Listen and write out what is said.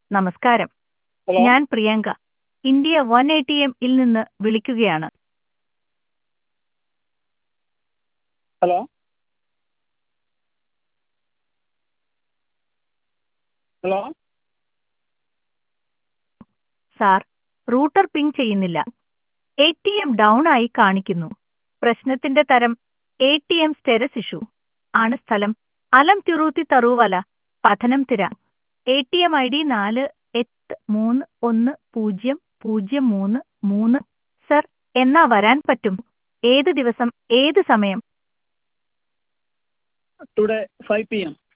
നമസ്കാരം ഹലോ ഞാൻ Priyanka India one A T എമ്മിൽ നിന്ന് വിളിക്കുകയാണ് hello hello sir router ping ചെയ്യുന്നില്ല എ ടി എം ഡൗൺ ആയി കാണിക്കുന്നു പ്രശ്നത്തിന്റെ തരം A T M status issue ആണ് സ്ഥലം അലം തിറൂത്തി തറൂവല Pathanamthitta A T M I D നാല് എട്ട് മൂന്ന് ഒന്ന് പൂജ്യം പൂജ്യം മൂന്ന് മൂന്ന് സർ എന്നാ വരാൻ പറ്റും ഏത് ദിവസം ഏത് സമയം ടുഡേ ഫൈവ് പി എം